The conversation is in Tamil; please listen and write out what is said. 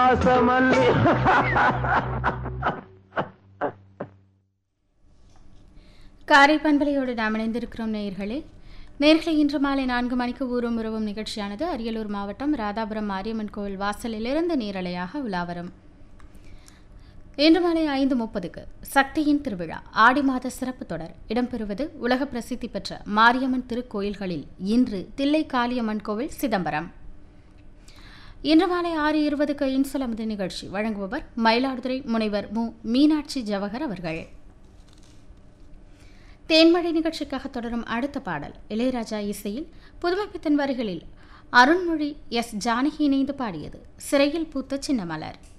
வாசமல்லி காரை பண்பலையோடு நாம் இணைந்திருக்கிறோம் நேயர்களே நேர்களை இன்று மாலை நான்கு மணிக்கு ஊரும் உறவும் நிகழ்ச்சியானது அரியலூர் மாவட்டம் ராதாபுரம் மாரியம்மன் கோவில் வாசலிலிருந்து நேரலையாக உலாவரும் இன்று மாலை ஐந்து முப்பதுக்கு சக்தியின் திருவிழா ஆடி மாத சிறப்பு தொடர் இடம்பெறுவது உலக பிரசித்தி பெற்ற மாரியம்மன் திருக்கோயில்களில் இன்று தில்லை காளியம்மன் கோவில் சிதம்பரம் இன்று மாலை ஆறு இருபதுக்கு இன்சொலமது நிகழ்ச்சி வழங்குபவர் மயிலாடுதுறை முனைவர் மு மீனாட்சி ஜவஹர் அவர்கள் தேன்மழை நிகழ்ச்சிக்காக தொடரும் அடுத்த பாடல் இளையராஜா இசையில் புதுமைப்பித்தன் வரிகளில் அருண்மொழி எஸ் ஜானகி இணைந்து பாடியது சிறையில் பூத்த சின்ன மலர்